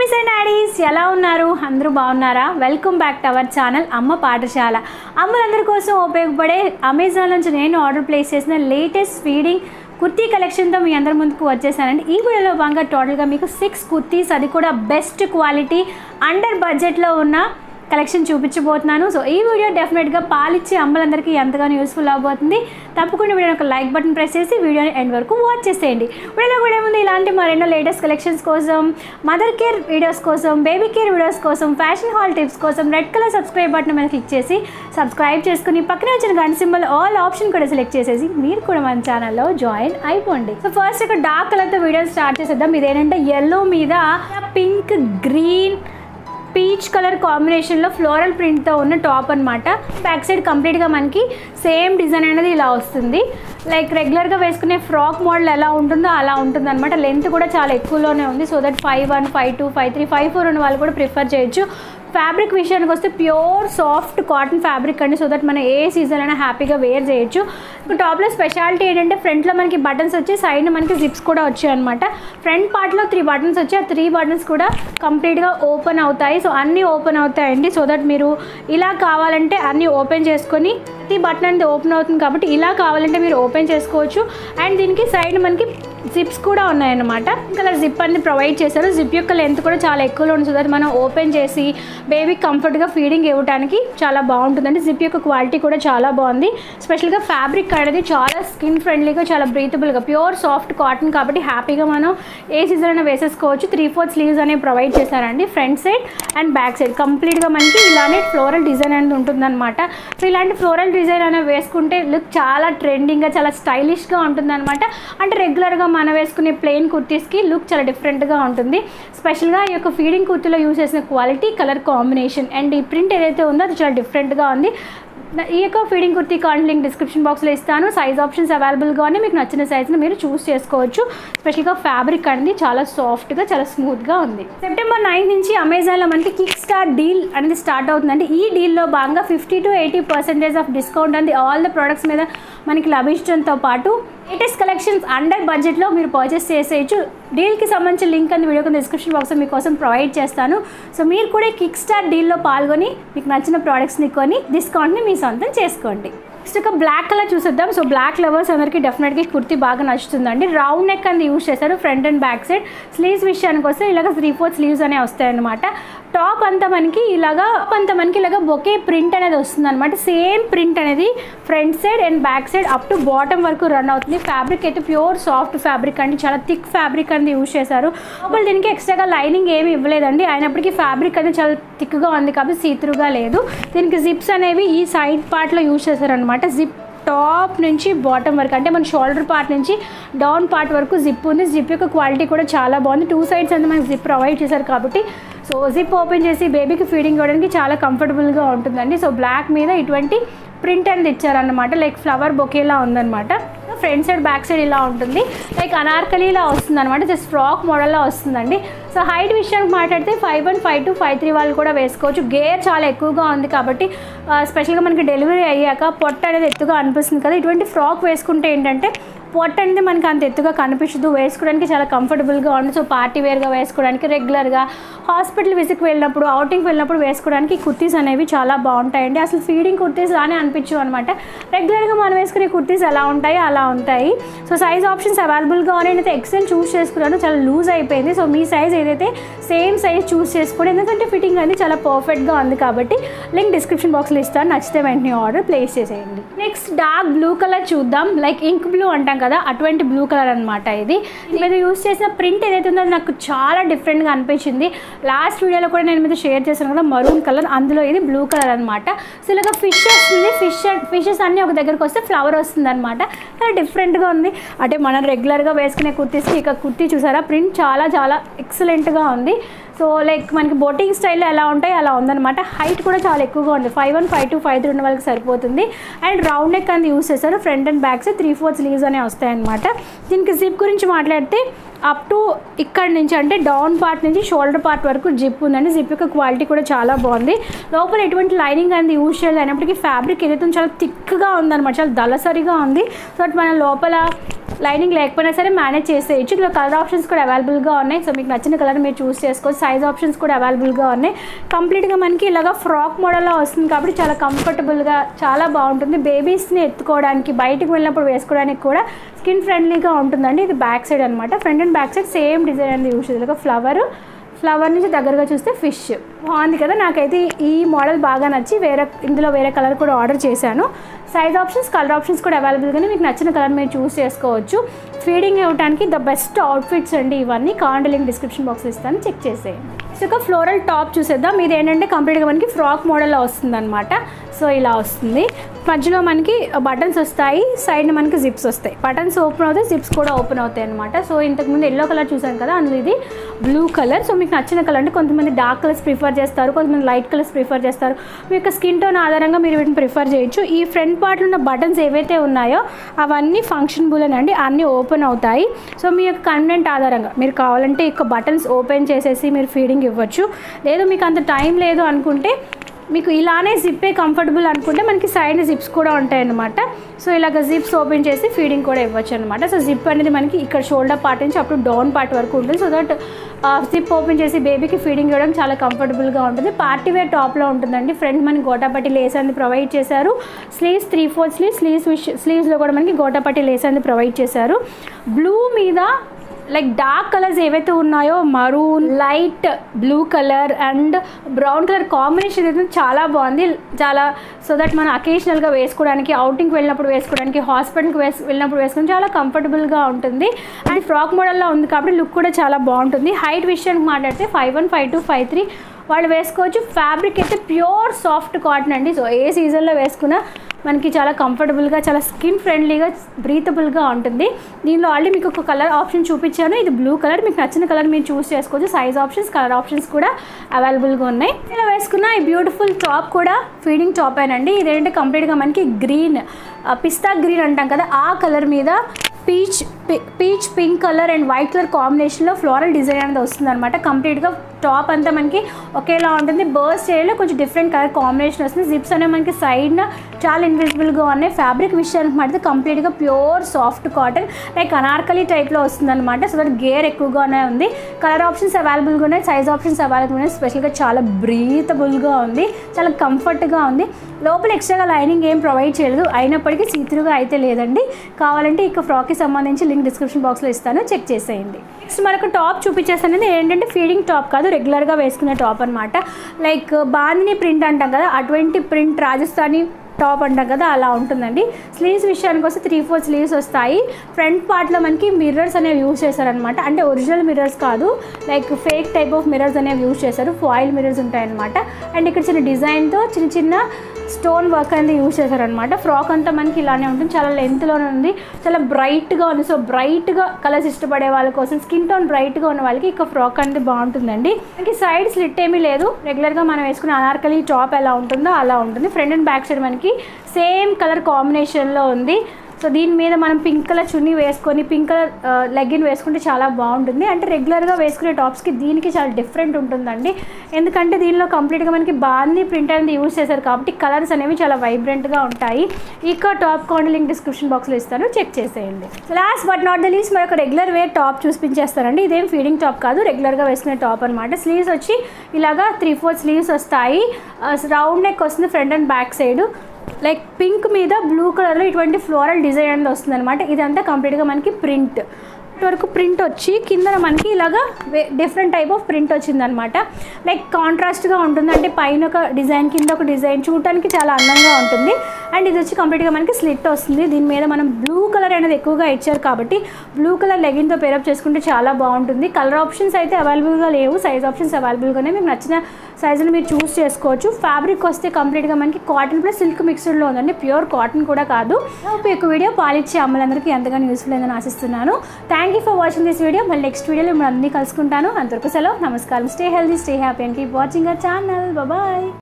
mummies and daddy's ఎలా ఉన్నారు అందరూ బాగున్నారా welcome back to our channel Amma Pathashala అమ్మలందరి కోసం ఉపయోగపడే అమెజాన్ నుంచి నేను ఆర్డర్ ప్లేస్ చేసిన లేటెస్ట్ ఫీడింగ్ కుర్తీ కలెక్షన్తో మీ అందరి ముందుకు వచ్చేసానండి ఈ వీడియోలో భాగంగా టోటల్గా మీకు సిక్స్ కుర్తీస్ అది కూడా బెస్ట్ క్వాలిటీ అండర్ బడ్జెట్లో ఉన్న కలెక్షన్ చూపించబోతున్నాను సో ఈ వీడియో డెఫినెట్గా పాలిచ్చే అమ్మలందరికీ ఎంతగానో యూస్ఫుల్ అవబోతుంది తప్పకుండా వీడియో ఒక లైక్ బటన్ ప్రెస్ చేసి వీడియోని ఎండ్ వరకు వాచ్ చేసేయండి వీడియోలో కూడా ఏముంది ఇలాంటి మరెన్నో లేటెస్ట్ కలెక్షన్స్ కోసం మదర్ కేర్ వీడియోస్ కోసం బేబీ కేర్ వీడియోస్ కోసం ఫ్యాషన్ హాల్ టిప్స్ కోసం రెడ్ కలర్ సబ్స్క్రైబ్ బటన్ మీద క్లిక్ చేసి సబ్స్క్రైబ్ చేసుకుని పక్కన వచ్చిన గంట సింబల్ ఆల్ ఆప్షన్ కూడా సెలెక్ట్ చేసేసి మీరు కూడా మన ఛానల్లో జాయిన్ అయిపోండి సో ఫస్ట్ ఇక్కడ డార్క్ కలర్తో వీడియో స్టార్ట్ చేసేద్దాం ఇదేంటంటే ఎల్లో మీద పింక్ గ్రీన్ పీచ్ కలర్ కాంబినేషన్లో ఫ్లోరల్ ప్రింట్తో ఉన్న టాప్ అనమాట బ్యాక్ సైడ్ కంప్లీట్గా మనకి సేమ్ డిజైన్ అనేది ఇలా వస్తుంది లైక్ రెగ్యులర్గా వేసుకునే ఫ్రాక్ మోడల్ ఎలా ఉంటుందో అలా ఉంటుంది అనమాట లెంత్ కూడా చాలా ఎక్కువలోనే ఉంది so that five one five two five three five four ఉన్న వాళ్ళు కూడా ప్రిఫర్ చేయొచ్చు ఫ్యాబ్రిక్ విషయానికి వస్తే ప్యూర్ సాఫ్ట్ కాటన్ ఫ్యాబ్రిక్ అండి సో దట్ మనం ఏ సీజన్ అయినా హ్యాపీగా వేర్ చేయొచ్చు ఇప్పుడు టాప్లో స్పెషాలిటీ ఏంటంటే ఫ్రంట్లో మనకి బటన్స్ వచ్చి సైడ్ మనకి జిప్స్ కూడా వచ్చాయి అనమాట ఫ్రంట్ పార్ట్లో త్రీ బటన్స్ వచ్చి ఆ త్రీ బటన్స్ కూడా కంప్లీట్గా ఓపెన్ అవుతాయి సో అన్నీ ఓపెన్ అవుతాయండి సో దట్ మీరు ఇలా కావాలంటే అన్నీ ఓపెన్ చేసుకొని ప్రతి బటన్ అనేది ఓపెన్ అవుతుంది కాబట్టి ఇలా కావాలంటే మీరు ఓపెన్ చేసుకోవచ్చు అండ్ దీనికి సైడ్ మనకి జిప్స్ కూడా ఉన్నాయన్నమాట ఇంకా జిప్ అనేది ప్రొవైడ్ చేశారు జిప్ యొక్క లెంత్ కూడా చాలా ఎక్కువలో ఉంది సో దట్ మనం ఓపెన్ చేసి బేబీ కంఫర్ట్గా ఫీడింగ్ ఇవ్వడానికి చాలా బాగుంటుందండి జిప్ యొక్క క్వాలిటీ కూడా చాలా బాగుంది స్పెషల్గా ఫ్యాబ్రిక్ అనేది చాలా స్కిన్ ఫ్రెండ్లీగా చాలా బ్రీతబుల్గా ప్యూర్ సాఫ్ట్ కాటన్ కాబట్టి హ్యాపీగా మనం ఏ సీజన్ అయినా వేసేసుకోవచ్చు త్రీ ఫోర్త్ స్లీవ్స్ అనేవి ప్రొవైడ్ చేశారండి front side and back side కంప్లీట్గా మనకి ఇలానే ఫ్లోరల్ డిజైన్ అనేది ఉంటుందన్నమాట సో ఇలాంటి ఫ్లోరల్ డిజైన్ అనేది వేసుకుంటే లుక్ చాలా ట్రెండింగ్గా చాలా స్టైలిష్గా ఉంటుందన్నమాట అంటే రెగ్యులర్గా మనం వేసుకునే ప్లెయిన్ కుర్తీస్కి లుక్ చాలా డిఫరెంట్గా ఉంటుంది స్పెషల్గా ఈ యొక్క ఫీడింగ్ కుర్తీలో యూస్ చేసిన క్వాలిటీ కలర్ కాంబినేషన్ అండ్ ఈ ప్రింట్ ఏదైతే ఉందో అది చాలా డిఫరెంట్గా ఉంది ఈ యొక్క ఫీడింగ్ కుర్తీ కాంట్ లింక్ డిస్క్రిప్షన్ బాక్స్లో ఇస్తాను సైజ్ ఆప్షన్స్ అవైలబుల్గానే మీకు నచ్చిన సైజ్ని మీరు చూస్ చేసుకోవచ్చు స్పెషల్గా ఫ్యాబ్రిక్ అనేది చాలా సాఫ్ట్గా చాలా స్మూత్గా ఉంది సెప్టెంబర్ నైన్ నుంచి అమెజాన్లో మనకి కిక్ స్టార్ డీల్ అనేది స్టార్ట్ అవుతుందండి ఈ డీల్లో భాగంగా fifty to eighty percentage off discount అనేది ఆల్ ద ప్రొడక్ట్స్ మీద మనకి లభించడంతో పాటు లేటెస్ట్ కలెక్షన్స్ అండర్ బడ్జెట్లో మీరు పర్చేస్ చేసేయచ్చు డీల్కి సంబంధించిన లింక్ అని వీడియో డిస్క్రిప్షన్ బాక్స్లో మీకోసం ప్రొవైడ్ చేస్తాను సో మీరు కూడా కిక్ స్టార్ డీల్లో పాల్గొని మీకు నచ్చిన ప్రోడక్ట్స్ని కొని డిస్కౌంట్ని మీ సొంతం చేసుకోండి నెక్స్ట్ ఒక బ్లాక్ కలర్ చూసేద్దాం సో బ్లాక్ లవర్స్ అందరికీ డెఫినెట్గా కుర్తీ బాగా నచ్చుతుందండి రౌండ్ నెక్ అనేది యూస్ చేశారు front and back side sleeves విషయానికి వస్తే ఇలాగ త్రీ ఫోర్ స్లీవ్స్ అనేవి వస్తాయన్నమాట టాప్ అంతా మనకి ఇలాగా టాప్ అంతా మనకి ఇలాగ బొకే ప్రింట్ అనేది వస్తుంది అనమాట సేమ్ ప్రింట్ అనేది front side and back side up to bottom వరకు రన్ అవుతుంది ఫ్యాబ్రిక్ అయితే ప్యూర్ సాఫ్ట్ ఫ్యాబ్రిక్ అండి చాలా థిక్ ఫ్యాబ్రిక్ అనేది యూస్ చేశారు లోపల దీనికి ఎక్స్ట్రాగా లైనింగ్ ఏమి ఇవ్వలేదండి అయినప్పటికీ ఫ్యాబ్రిక్ అనేది చాలా థిక్గా ఉంది కాబట్టి సీత్రుగా లేదు దీనికి జిప్స్ అనేవి ఈ సైడ్ పార్ట్లో యూస్ చేశారనమాట జిప్ టాప్ నుంచి బాటమ్ వరకు అంటే మన షోల్డర్ పార్ట్ నుంచి డౌన్ పార్ట్ వరకు జిప్ ఉంది జిప్ యొక్క క్వాలిటీ కూడా చాలా బాగుంది టూ సైడ్స్ అంతా మనకి జిప్ ప్రొవైడ్ చేశారు కాబట్టి సో జిప్ ఓపెన్ చేసి బేబీకి ఫీడింగ్ ఇవ్వడానికి చాలా కంఫర్టబుల్గా ఉంటుందండి సో బ్లాక్ మీద ఇటువంటి ప్రింట్ అనేది ఇచ్చారనమాట లైక్ ఫ్లవర్ బొకేలా ఉందన్నమాట ఫ్రంట్ సైడ్ బ్యాక్ సైడ్ ఇలా ఉంటుంది లైక్ అనార్కలీలా వస్తుంది అనమాట జస్ట్ ఫ్రాక్ మోడల్లో వస్తుందండి సో హైట్ విషయానికి మాట్లాడితే five one five two five three వాళ్ళు కూడా వేసుకోవచ్చు గేర్ చాలా ఎక్కువగా ఉంది కాబట్టి స్పెషల్గా మనకి డెలివరీ అయ్యాక పొట్ట అనేది ఎత్తుగా అనిపిస్తుంది కదా ఇటువంటి ఫ్రాక్ వేసుకుంటే ఏంటంటే పొట్ట అనేది మనకి అంత ఎత్తుగా కనిపించదు వేసుకోవడానికి చాలా కంఫర్టబుల్గా ఉంది సో పార్టీ వేర్గా వేసుకోవడానికి రెగ్యులర్గా హాస్పిటల్ విజిట్కి వెళ్ళినప్పుడు అవుటింగ్కి వెళ్ళినప్పుడు వేసుకోవడానికి కుర్తీస్ అనేవి చాలా బాగుంటాయండి అసలు ఫీడింగ్ కుర్తీస్ లానే అనిపించవు అనమాట రెగ్యులర్గా మనం వేసుకునే కుర్తీస్ ఎలా ఉంటాయి అలా ఉంటాయి సో సైజ్ ఆప్షన్స్ అవైలబుల్గా ఉన్నాయి నేనైతే ఎక్సెల్ చూస్ చేసుకున్నాను చాలా లూజ్ అయిపోయింది సో మీ సైజ్ ఏదైతే సేమ్ సైజ్ చూస్ చేసుకోండి ఎందుకంటే ఫిట్టింగ్ అనేది చాలా పర్ఫెక్ట్గా ఉంది కాబట్టి లింక్ డిస్క్రిప్షన్ బాక్స్లో ఇస్తాను నచ్చితే వెంటనే ఆర్డర్ ప్లేస్ చేసేయండి నెక్స్ట్ డార్క్ బ్లూ కలర్ చూద్దాం లైక్ ఇంక్ బ్లూ అంటాం కదా అటువంటి బ్లూ కలర్ అనమాట ఇది మీరు యూస్ చేసిన ప్రింట్ ఏదైతే ఉందో అది నాకు చాలా డిఫరెంట్గా అనిపించింది లాస్ట్ వీడియోలో కూడా నేను మీద షేర్ చేశాను కదా మరూన్ కలర్ అందులో ఇది బ్లూ కలర్ అనమాట సో ఇలాగ ఫిష్ వస్తుంది ఫిష్ ఫిషెస్ అన్నీ ఒక దగ్గరకు వస్తే ఫ్లవర్ వస్తుంది అనమాట చాలా డిఫరెంట్గా ఉంది అంటే మనం రెగ్యులర్గా వేసుకునే కుర్తీస్కి ఇక కుర్తీ చూసారా ప్రింట్ చాలా చాలా ఎక్సలెంట్గా ఉంది సో లైక్ మనకి బోటింగ్ స్టైల్లో ఎలా ఉంటాయి అలా ఉందన్నమాట హైట్ కూడా చాలా ఎక్కువగా ఉంది five one five two five three ఉన్న వాళ్ళకి సరిపోతుంది అండ్ రౌండ్ నెక్ అనేది యూస్ చేస్తారు front and backs three four sleeves అనేవి వస్తాయన్నమాట దీనికి జిప్ గురించి మాట్లాడితే అప్ టు ఇక్కడ నుంచి అంటే డౌన్ పార్ట్ నుంచి షోల్డర్ పార్ట్ వరకు జిప్ ఉందండి జిప్ యొక్క క్వాలిటీ కూడా చాలా బాగుంది లోపల ఎటువంటి లైనింగ్ అనేది యూజ్ చేయలేదు అయినప్పటికీ ఫ్యాబ్రిక్ ఏదైతే ఉందో చాలా థిక్గా ఉందన్నమాట చాలా దళసరిగా ఉంది సో దట్ మన లోపల లైనింగ్ లేకపోయినా సరే మేనేజ్ చేసేయచ్చు ఇందులో కలర్ ఆప్షన్స్ కూడా అవైలబుల్గా ఉన్నాయి సో మీకు నచ్చిన కలర్ మీరు చూస్ చేసుకోవచ్చు సైజ్ ఆప్షన్స్ కూడా అవైలబుల్గా ఉన్నాయి కంప్లీట్గా మనకి ఇలాగ ఫ్రాక్ మోడల్లో వస్తుంది కాబట్టి చాలా కంఫర్టబుల్గా చాలా బాగుంటుంది బేబీస్ని ఎత్తుకోవడానికి బయటికి వెళ్ళినప్పుడు వేసుకోవడానికి కూడా స్కిన్ ఫ్రెండ్లీగా ఉంటుందండి ఇది బ్యాక్ సైడ్ అనమాట front and back side same design అనేది యూస్ చేయాలి ఫ్లవర్ ఫ్లవర్ నుంచి దగ్గరగా చూస్తే ఫిష్ బాగుంది కదా నాకైతే ఈ మోడల్ బాగా నచ్చి వేరే ఇందులో వేరే కలర్ కూడా ఆర్డర్ చేశాను సైజ్ ఆప్షన్స్ కలర్ ఆప్షన్స్ కూడా అవైలబుల్గానే మీకు నచ్చిన కలర్ మీరు చూస్ చేసుకోవచ్చు ఫీడింగ్ ఇవ్వడానికి ద బెస్ట్ అవుట్ఫిట్స్ అండి ఇవన్నీ కాండి లింక్ డిస్క్రిప్షన్ బాక్స్ ఇస్తాను చెక్ చేసేయండి సో ఒక ఫ్లోరల్ టాప్ చూసేద్దాం ఇది ఏంటంటే కంప్లీట్గా మనకి ఫ్రాక్ మోడల్లో వస్తుంది అనమాట సో ఇలా వస్తుంది మధ్యలో మనకి బటన్స్ వస్తాయి సైడ్ మనకి జిప్స్ వస్తాయి బటన్స్ ఓపెన్ అవుతాయి జిప్స్ కూడా ఓపెన్ అవుతాయి అనమాట సో ఇంతకుముందు ఎల్లో కలర్ చూసాను కదా అందులో ఇది బ్లూ కలర్ సో మీకు నచ్చిన కలర్ అంటే కొంతమంది డార్క్ కలర్స్ ప్రిఫర్ చేస్తారు కొంతమంది లైట్ కలర్స్ ప్రిఫర్ చేస్తారు మీ యొక్క స్కిన్ టోన్ ఆధారంగా మీరు వీటిని ప్రిఫర్ చేయొచ్చు ఈ ఫ్రంట్ పార్ట్లో ఉన్న బటన్స్ ఏవైతే ఉన్నాయో అవన్నీ ఫంక్షనబుల్ అండి అన్నీ ఓపెన్ అవుతాయి సో మీ యొక్క కన్వెంట్ ఆధారంగా మీరు కావాలంటే ఇక బటన్స్ ఓపెన్ చేసేసి మీరు ఫీడింగ్ ఇవ్వచ్చు లేదు మీకు అంత టైం లేదు అనుకుంటే మీకు ఇలానే జిప్పే కంఫర్టబుల్ అనుకుంటే మనకి సైడ్ జిప్స్ కూడా ఉంటాయి అన్నమాట సో ఇలాగ జిప్స్ ఓపెన్ చేసి ఫీడింగ్ కూడా ఇవ్వచ్చు అనమాట సో జిప్ అనేది మనకి ఇక్కడ షోల్డర్ పార్ట్ నుంచి అప్పుడు డౌన్ పార్ట్ వరకు ఉంటుంది సో దట్ జిప్ ఓపెన్ చేసి బేబీకి ఫీడింగ్ ఇవ్వడం చాలా కంఫర్టబుల్గా ఉంటుంది పార్టీ వేర్ టాప్లో ఉంటుందండి ఫ్రంట్ మనకి గోటాపట్టి లేస్ అనేది ప్రొవైడ్ చేశారు sleeves three four sleeves sleeves స్లీవ్స్లో కూడా మనకి గోటాపట్టి లేస్ అనేది ప్రొవైడ్ చేశారు బ్లూ మీద లైక్ డార్క్ కలర్స్ ఏవైతే ఉన్నాయో maroon light blue colour and brown colour combination అయితే చాలా బాగుంది చాలా సో దట్ మనం అకేషనల్గా వేసుకోవడానికి అవుటింగ్కి వెళ్ళినప్పుడు వేసుకోవడానికి హాస్పిటల్కి వేసి వెళ్ళినప్పుడు వేసుకోవడానికి చాలా కంఫర్టబుల్గా ఉంటుంది అండ్ ఫ్రాక్ మోడల్లో ఉంది కాబట్టి లుక్ కూడా చాలా బాగుంటుంది హైట్ విషయానికి మాట్లాడితే five one five two five three వాళ్ళు వేసుకోవచ్చు ఫ్యాబ్రిక్ అయితే ప్యూర్ సాఫ్ట్ కాటన్ అండి సో ఏ సీజన్లో వేసుకున్నా మనకి చాలా కంఫర్టబుల్గా చాలా స్కిన్ ఫ్రెండ్లీగా బ్రీతబుల్గా ఉంటుంది దీనిలో ఆల్రెడీ మీకు ఒక కలర్ ఆప్షన్ చూపించాను ఇది బ్లూ కలర్ మీకు నచ్చిన కలర్ మీరు చూస్ చేసుకోవచ్చు సైజ్ ఆప్షన్స్ కలర్ ఆప్షన్స్ కూడా అవైలబుల్గా ఉన్నాయి ఇలా వేసుకున్న ఈ బ్యూటిఫుల్ టాప్ కూడా ఫీడింగ్ టాప్ అయినండి ఇదేంటంటే కంప్లీట్గా మనకి గ్రీన్ పిస్తా గ్రీన్ అంటాం కదా ఆ కలర్ మీద peach peach pink colour and white colour కాంబినేషన్లో ఫ్లోరల్ డిజైన్ అనేది వస్తుంది అనమాట కంప్లీట్గా టాప్ అంతా మనకి ఒకేలా ఉంటుంది బర్స్ చేయలో కొంచెం డిఫరెంట్ కలర్ కాంబినేషన్ వస్తుంది జిప్స్ అనేవి మనకి సైడ్న చాలా ఇన్విజిబుల్గా ఉన్నాయి ఫ్యాబ్రిక్ విషయానికి మాడితే కంప్లీట్గా pure soft cotton like anarkali టైప్లో వస్తుంది అనమాట సో దట్ గేర్ ఎక్కువగానే ఉంది కలర్ ఆప్షన్స్ అవైలబుల్గా ఉన్నాయి సైజ్ ఆప్షన్స్ అవైలబుల్ ఉన్నాయి స్పెషల్గా చాలా బ్రీతబుల్గా ఉంది చాలా కంఫర్ట్గా ఉంది లోపల ఎక్స్ట్రాగా లైనింగ్ ఏం ప్రొవైడ్ చేయలేదు అయినప్పటికీ సీతురుగా అయితే లేదండి కావాలంటే ఇక ఫ్రాక్కి సంబంధించి లింక్ డిస్క్రిప్షన్ బాక్స్లో ఇస్తాను చెక్ చేసేయండి నెక్స్ట్ మనకు టాప్ చూపించేస్తాను ఏంటంటే ఫీడింగ్ టాప్ కాదు రెగ్యులర్గా వేసుకునే టాప్ అనమాట లైక్ బాందిని ప్రింట్ అంటాం కదా అటువంటి ప్రింట్ రాజస్థానీ టాప్ అంటాం కదా అలా ఉంటుందండి స్లీవ్స్ విషయానికి వస్తే త్రీ ఫోర్ స్లీవ్స్ వస్తాయి ఫ్రంట్ పార్ట్లో మనకి మిర్రర్స్ అనేవి యూజ్ చేశారనమాట అంటే ఒరిజినల్ మిర్రర్స్ కాదు like fake type of mirrors అనేవి యూజ్ చేశారు ఫాయిల్ మిర్రర్స్ ఉంటాయన్నమాట అండ్ ఇక్కడ చిన్న డిజైన్తో చిన్న చిన్న స్టోన్ వర్క్ అనేది యూజ్ చేశారనమాట ఫ్రాక్ అంతా మనకి ఇలానే ఉంటుంది చాలా లెంత్లోనే ఉంది చాలా బ్రైట్గా ఉంది సో బ్రైట్గా కలర్స్ ఇష్టపడే వాళ్ళ కోసం స్కిన్ టోన్ బ్రైట్గా ఉన్న వాళ్ళకి ఇక ఫ్రాక్ అనేది బాగుంటుందండి మనకి సైడ్ స్లిట్ ఏమీ లేదు రెగ్యులర్గా మనం వేసుకునే అనార్కలి టాప్ ఎలా ఉంటుందో అలా ఉంటుంది ఫ్రంట్ అండ్ బ్యాక్ సైడ్ మనకి సేమ్ కలర్ కాంబినేషన్లో ఉంది సో దీని మీద మనం పింక్ కలర్ చున్నీ వేసుకొని పింక్ కలర్ లెగ్గిన్ వేసుకుంటే చాలా బాగుంటుంది అంటే రెగ్యులర్గా వేసుకునే టాప్స్కి దీనికి చాలా డిఫరెంట్ ఉంటుందండి ఎందుకంటే దీనిలో కంప్లీట్గా మనకి బాగుంది ప్రింట్ అనేది యూజ్ చేశారు కాబట్టి కలర్స్ అనేవి చాలా వైబ్రెంట్గా ఉంటాయి ఇక టాప్ కౌంట్ లింక్ డిస్క్రిప్షన్ బాక్స్లో ఇస్తాను చెక్ చేసేయండి last but not the least మరొక రెగ్యులర్ వేర్ టాప్ చూపించేస్తానండి ఇదేం ఫీడింగ్ టాప్ కాదు రెగ్యులర్గా వేసుకునే టాప్ అనమాట స్లీవ్స్ వచ్చి ఇలాగా త్రీ ఫోర్ స్లీవ్స్ వస్తాయి రౌండ్ నెక్ వస్తుంది front and back side like pink మీద బ్లూ కలర్లో ఇటువంటి ఫ్లోరల్ డిజైన్ అనేది వస్తుంది అనమాట ఇదంతా కంప్లీట్గా మనకి ప్రింట్ వరకు ప్రింట్ వచ్చి కింద మనకి ఇలాగా డిఫరెంట్ టైప్ ఆఫ్ ప్రింట్ వచ్చిందనమాట లైక్ కాంట్రాస్ట్గా ఉంటుంది అంటే పైన ఒక డిజైన్ కింద ఒక డిజైన్ చూడటానికి చాలా అందంగా ఉంటుంది అండ్ ఇది వచ్చి కంప్లీట్గా మనకి స్లిట్ వస్తుంది దీని మీద మనం బ్లూ కలర్ అనేది ఎక్కువగా ఇచ్చారు కాబట్టి బ్లూ కలర్ లెగిన్తో పేరప్ చేసుకుంటే చాలా బాగుంటుంది కలర్ ఆప్షన్స్ అయితే అవైలబుల్గా లేవు సైజ్ ఆప్షన్స్ అవైలబుల్గానే మీకు నచ్చిన సైజులు మీరు చూస్ చేసుకోవచ్చు ఫ్యాబ్రిక్ వస్తే కంప్లీట్గా మనకి కాటన్ ప్లస్ సిల్క్ మిక్స్డ్లో ఉందండి ప్యూర్ కాటన్ కూడా కాదు ఒక వీడియో పాలిచ్చే అమ్మలందరికీ ఎంతగానో యూస్ఫుల్ అయిందని ఆశిస్తున్నాను thank you for watching this video మళ్ళీ నెక్స్ట్ వీడియోలో మిమ్మల్ని అన్ని కలుసుకుంటాను అంతవరకు సెలవు నమస్కారం stay healthy stay happy and keep watching a channel bye